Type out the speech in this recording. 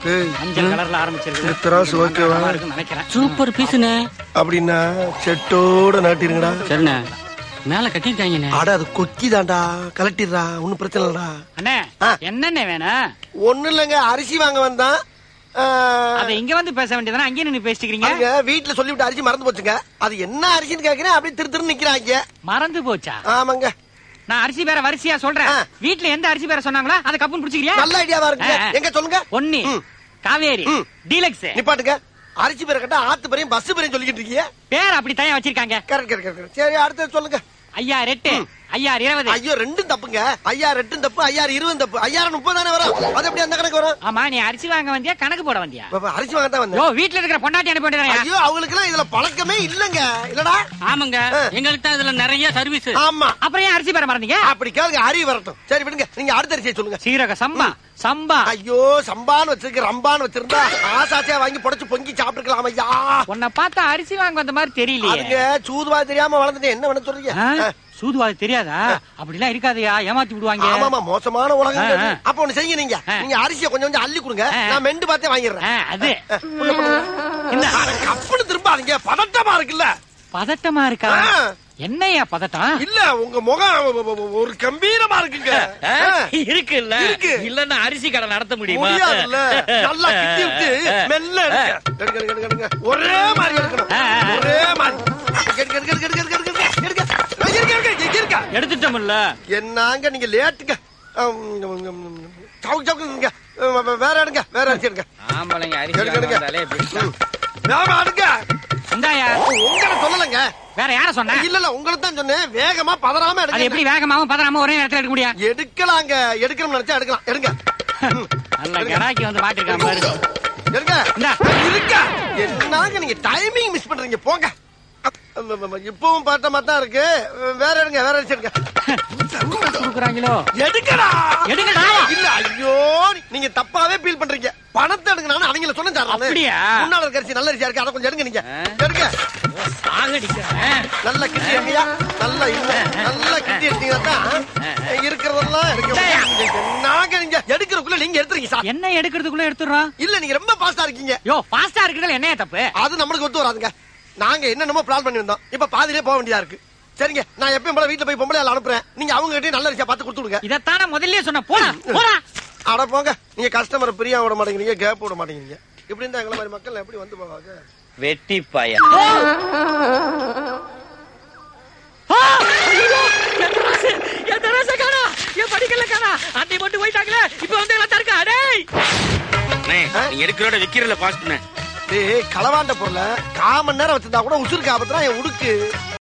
டேய், மஞ்சள் கலர்ல ஆரம்பிச்சிருக்கு இந்த திராசு ஓகேவா? நல்லா இருக்குன்னு நினைக்கிறேன் சூப்பர் பீஸ்ண்ணே அப்படின்னா செட்டோட நாட்டிருங்கடா சரிண்ணே மேல கட்டிருக்காங்கண்ணே அட அது கொக்கி தான்டா கலட்டிடுறா ஒன்னும் பிரச்சனை இல்லடா அண்ணே ஆ. என்னண்ணே வேணும் ஒண்ணு இல்லைங்க அரிசி வாங்க வந்தான் ஆ, அத இங்க வந்து பேச வேண்டியதானே அங்கேயே நின்னு பேசிக்கிறீங்க அவங்க வீட்டுல சொல்லிவிட்டு அரிசி மறந்து போச்சுங்க அது என்ன அரிசின்னு கேக்குறேன் அப்படியே திரு திரு நிக்கிறாங்க மறந்து போச்சா ஆமாங்க நான் அரிசி பேர வரிசையா சொல்றேன் ஆ. வீட்ல எந்த அரிசி பேர சொன்னாங்களோ அதை கப்புன்னு பிடிச்சிக்கிறியா நல்ல ஐடியாவா இருக்குங்க ஆ, ஆ. எங்க சொல்லுங்க ஒன்னு ம். காவேரி ம். டீலக்ஸ் நிப்பாட்டுங்க அரிசி பேரை கட்ட ஆத்து பேரையும் பஸ் பேரையும் சொல்லிக்கிட்டு இருக்கீங்க பேர் அப்படி தயா வச்சிருக்காங்க கரெக்ட் கரெக்ட் கரெக்ட் சரி அடுத்தது சொல்லுங்க ஐயா ரெட்டு ஐயா இருபது ஐயோ ரெண்டும் தப்புங்க ஐயா ரெட்டும் தப்பு ஐயா இருபதும் தப்பு ஐயாயிரம் முப்பது தானே வரும் அது எப்படி அந்த கணக்கு வரும் ஆமா நீ அரிசி வாங்க வந்தியா கணக்கு போட வந்தியா பாப்பா, அரிசி வாங்க தான் யோ வந்தேன் வீட்ல இருக்கிற பொண்டாட்டி அனுப்ப வேண்டியதானயா ஐயோ அவங்களுக்கு எல்லாம் இதுல பழக்கமே இல்லங்க இல்லடா ஆமாங்க எங்களுக்கு தான் இதுல நிறைய சர்வீஸ் ஆமா அப்புறம் ஏன் அரிசி பேர மறந்தீங்க அப்படி கேளுங்க அறிவு வரட்டும் சரி விடுங்க நீங்க அடுத்த அரிசியை சொல்லுங்க சீரக சம்பா சம்பா ஐயோ சம்பான்னு வச்சிருக்க ரம்பான்னு வச்சிருந்தா ஆசாசியா வாங்கி புடைச்சு பொங்கி சாப்பிட்டுக்கலாம் ஐயா உன்னை பார்த்தா அரிசி வாங்க வந்த மாதிரி தெரியலையே அதுங்க சூதுவா தெரியாம வளர்ந்துட்டேன் என்ன பண்ண சொல்றீங்க ஆ? சூதுவாது தெரியாதா அப்படிலாம் இருக்காதயா ஏமாத்தி விடுவாங்க ஆமாமா மோசமான உலகம் ஆ, இது. ஆ. அப்ப ஒண்ணு செய்யுங்க நீங்க ஆ. நீங்க அரிசியை கொஞ்சம் கொஞ்சம் அள்ளி கொடுங்க ஆ. நான் மெண்டு பார்த்தே வாங்கிடுறேன் ஆ, அது உள்ள போடுங்க. இந்த அட, கப்புன்னு திரும்பாதீங்க பதட்டமா இருக்குல்ல பதட்டமா இருக்கா ஆ. என்னையா பதட்டம் இல்ல உங்க முகம் ஒரு கம்பீரமா இருக்குங்க ஆ. இருக்குல்ல இருக்கு. இல்லன்னா அரிசி கடை நடத்த முடியுமா முடியாதுல்ல நல்லா கிட்டி விட்டு மெல்ல எடுங்க. எடுங்க, எடுங்க, எடுங்க, எடுங்க. ஒரே மாதிரி எடுக்கணும் ஆ, ஆ, ஆ. ஒரே மாதிரி எடுங்க, எடுங்க, எடுங்க, எடுங்க, எடுங்க, எடுங்க, எடுங்க. ஆ, இருக்க, இருக்க, இங்க இருக்க. எடுத்துட்டோம்ல என்னங்க நீங்க லேட்டுங்க ஆம், சவுக்கு சவுக்குங்க ஆ, வேற எடுங்க வேற அரிசி எடுங்க ஆம்பளைங்க அரிசி எடுங்க, எடுங்க. வந்தாலே இப்படித்தான். வேகமா எடுங்க இந்தாயா உங்களை சொல்லலைங்க வேற யார சொன்ன இல்ல இல்ல உங்களை தான் சொன்னேன் வேகமா பதறாம அது எடுங்க எப்படி வேகமாவும் பதறாம ஒரே நேரத்துல எடுக்க முடியும் எடுக்கலாங்க எடுக்கணும்னு நினைச்சா எடுக்கலாம் எடுங்க ம். நல்ல கடாக்கி வந்து மாட்டிருக்கான் பாரு எடுங்க இந்தா. இருக்க என்னங்க நீங்க டைமிங் மிஸ் பண்றீங்க போங்க இப்பவும் பாட்ட மாதிரி தான் இருக்கு வேற எடுங்க வேற அரிசி எடுங்க குடுக்குறாங்களோ எடுக்கடா எடுங்கடா. இல்ல ஐயோ நீங்க தப்பாவே ஃபீல் பண்றீங்க பணத்தை எடுங்க நான் அவங்கள சொன்னேன் சார் நானு. அப்படியா? முன்னால இருக்க அரிசி நல்ல அரிசியா இருக்கு அதை கொஞ்சம் எடுங்க நீங்க எடுங்க சாகடிக்கிறேன் நல்லா கிட்டி எடுங்கயா நல்லா இல்ல நல்லா கிட்டி எடுத்தீங்கன்னா தான் இருக்கிறதெல்லாம் இருக்கு நாங்க நீங்க எடுக்கிறதுக்குள்ள நீங்க எடுத்துறீங்க சார் என்ன எடுக்கிறதுக்குள்ள எடுத்துடுறோம் இல்ல நீங்க ரொம்ப பாஸ்டா இருக்கீங்க யோ ஃபாஸ்டா இருக்கிறதுல என்னையா தப்பு அது நம்மளுக்கு ஒத்து வராதுங்க நாங்க என்னென்னமோ பிளான் பண்ணி வந்தோம் இப்ப பாதியிலே போக வேண்டியதா இருக்கு சரிங்க நான் எப்பயும் போல வீட்டுல போய் பொம்பளை ஆள் அனுப்புறேன் நீங்க அவங்க கிட்டே நல்ல அரிசியா பார்த்து கொடுத்து விடுங்க இதத்தானே முதல்லயே சொன்ன போடா போடா அட போங்க நீங்க கஸ்டமர் பிரியா விட மாட்டேங்கிறீங்க கேப் விட மாட்டேங்கிறீங்க இப்படி இருந்தா எங்களை மாதிரி மக்கள் எப்படி வந்து போவாங்க வெட்டி பையன் ஆ! ஐயோ! என் தராசு! என் தராசை காணா! என் படிக்கல்ல காணா! அன்னை மட்டும் போயிட்டாங்களே! இப்ப வந்து எல்லாம் தருக்கா? டேய்! நீங்க எடுக்கிறோட விக்கிறதுல பாஸ்ட்னே டேய் களவாண்ட பொருளை காமன் நேரம் வச்சிருந்தா கூட உசுருக்கு ஆபத்துனா என் உடுக்கு